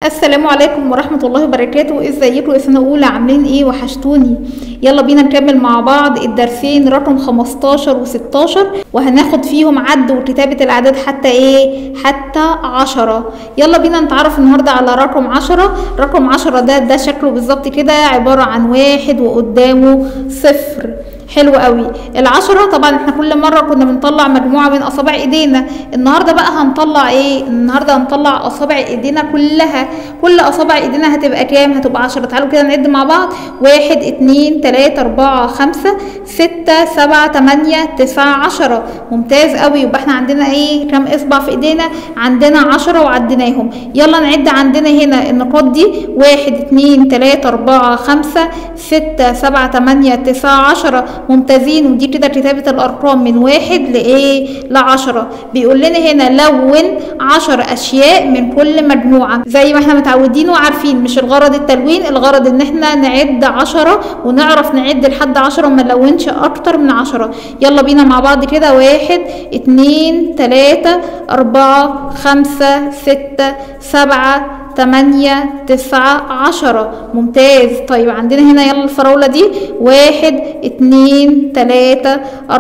السلام عليكم ورحمة الله وبركاته ازيكم يا سنة أولى عاملين ايه وحشتوني يلا بينا نكمل مع بعض الدرسين رقم 15 و16 وهناخد فيهم عد وكتابة الأعداد حتى ايه حتى عشرة يلا بينا نتعرف النهاردة على رقم عشرة رقم عشرة ده ده شكله بالظبط كده عبارة عن واحد وقدامه صفر حلو قوي العشرة طبعا احنا كل مرة كنا بنطلع مجموعة من اصابع ايدينا النهاردة بقى هنطلع ايه النهاردة هنطلع اصابع ايدينا كلها كل اصابع ايدينا هتبقى كام هتبقى عشرة تعالوا كده نعد مع بعض واحد اتنين تلاتة اربعة خمسة ستة سبعة تمانية تسعة عشرة ممتاز قوي يبقى احنا عندنا ايه كام اصبع في ايدينا عندنا عشرة وعديناهم يلا نعد عندنا هنا النقاط دي واحد اتنين تلاتة اربعة خمسة ستة سبعة تمانية تسعة عشرة ممتازين ودي كده كتابة الأرقام من واحد لإيه لعشرة بيقول لنا هنا لون عشر أشياء من كل مجموعة زي ما احنا متعودين وعارفين مش الغرض التلوين الغرض إن احنا نعد عشرة ونعرف نعد لحد عشرة وما نلونش أكتر من عشرة يلا بينا مع بعض كده واحد اتنين تلاتة أربعة خمسة ستة سبعة تمانية تسعة عشرة ممتاز طيب عندنا هنا يلا الفراولة دي واحد اتنين تلاتة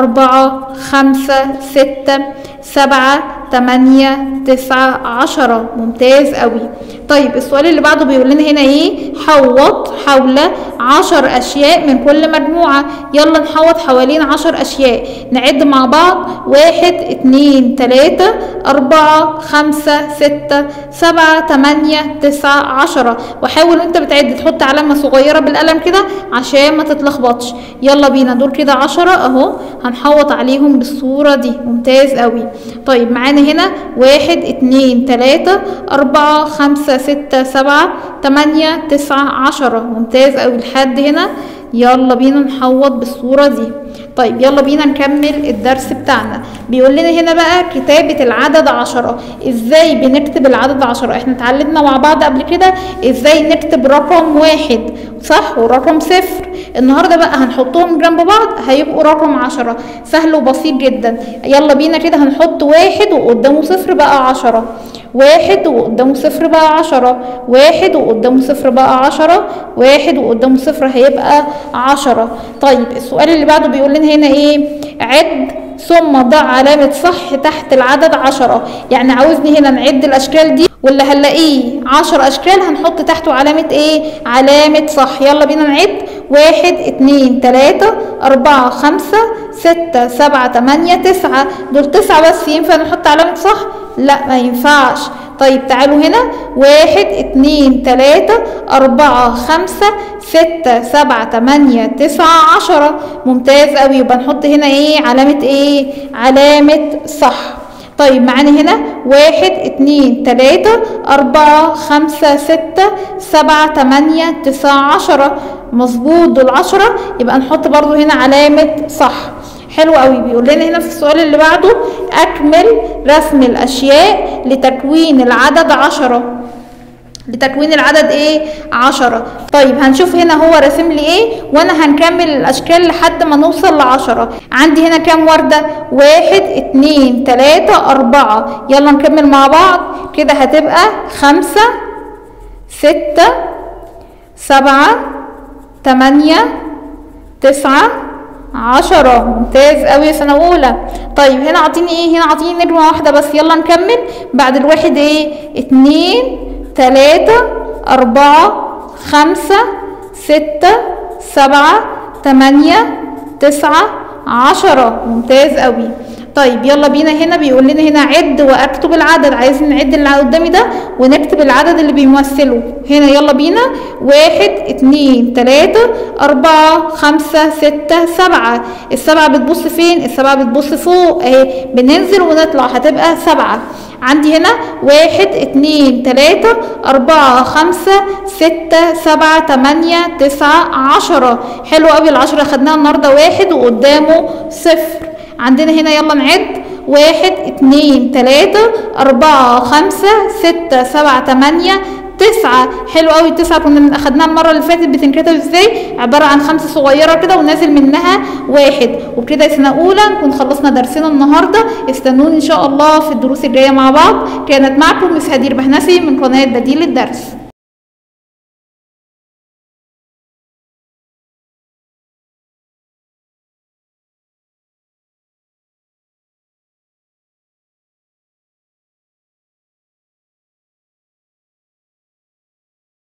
أربعة خمسة ستة سبعة تمانية تسعة عشرة ممتاز قوي طيب السؤال اللي بعده بيقول لنا هنا ايه حوط حول عشر اشياء من كل مجموعة يلا نحوط حوالين عشر اشياء نعد مع بعض واحد اتنين تلاتة اربعة خمسة ستة سبعة تمانية تسعة عشرة وحاول وانت بتعد تحط علامة صغيرة بالقلم كده عشان ما تتلخبطش يلا بينا دول كده عشرة اهو هنحوط عليهم بالصورة دي ممتاز قوي طيب معانا هنا واحد اتنين تلاتة اربعة خمسة ستة سبعة تمانية تسعة عشرة ممتاز اوي لحد هنا يلا بينا نحوط بالصورة دي طيب يلا بينا نكمل الدرس بتاعنا بيقول لنا هنا بقى كتابة العدد عشرة ازاي بنكتب العدد عشرة احنا اتعلمنا مع بعض قبل كده ازاي نكتب رقم واحد صح ورقم صفر النهارده بقى هنحطهم جنب بعض هيبقوا رقم عشرة سهل وبسيط جدا يلا بينا كده هنحط واحد وقدامه صفر بقى عشرة واحد وقدامه صفر بقى عشرة واحد وقدامه صفر بقى عشرة واحد وقدامه صفر هيبقى عشرة طيب السؤال اللي بعده بيقول لنا هنا ايه عد ثم ضع علامة صح تحت العدد عشرة يعني عاوزني هنا نعد الأشكال دي واللي هنلاقيه عشر أشكال هنحط تحته علامة ايه علامة صح يلا بينا نعد واحد اتنين تلاتة أربعة خمسة ستة سبعة تمانية تسعة دول تسعة بس ينفع نحط علامة صح لا ما ينفعش طيب تعالوا هنا واحد اتنين تلاتة أربعة خمسة ستة سبعة تمانية تسعة عشرة ممتاز أوي يبقى نحط هنا ايه علامة ايه علامة صح طيب معانا هنا واحد اتنين تلاتة أربعة خمسة ستة سبعة تمانية تسعة عشرة مظبوط دول عشرة يبقى نحط برضو هنا علامة صح حلو قوي بيقول لنا هنا في السؤال اللي بعده أكمل رسم الأشياء لتكوين العدد عشرة لتكوين العدد ايه عشرة طيب هنشوف هنا هو راسم لي ايه وانا هنكمل الاشكال لحد ما نوصل لعشرة عندي هنا كام وردة واحد اتنين تلاتة اربعة يلا نكمل مع بعض كده هتبقى خمسة ستة سبعة تمانية تسعة عشرة ممتاز قوي سنة أولى طيب هنا عاطيني ايه هنا عاطيني نجمة واحدة بس يلا نكمل بعد الواحد ايه اتنين تلاتة أربعة خمسة ستة سبعة تمانية تسعة عشرة ممتاز قوي طيب يلا بينا هنا بيقول لنا هنا عد واكتب العدد عايزين نعد اللي قدامي ده ونكتب العدد اللي بيمثله هنا يلا بينا واحد اتنين تلاتة اربعة خمسة ستة سبعة السبعة بتبص فين السبعة بتبص فوق اهي بننزل ونطلع هتبقى سبعة عندي هنا واحد اتنين تلاتة أربعة خمسة ستة سبعة تمانية تسعة عشرة حلو قوي العشرة خدناها النهاردة واحد وقدامه صفر عندنا هنا يلا نعد واحد اتنين تلاتة أربعة خمسة ستة سبعة تمانية تسعة حلو قوي تسعة كنا اخدناها المرة اللي فاتت بتنكتب ازاي عبارة عن خمسة صغيرة كده ونازل منها واحد وبكده سنة أولى نكون خلصنا درسنا النهاردة استنوني إن شاء الله في الدروس الجاية مع بعض كانت معكم مس هدير بهنسي من قناة بديل الدرس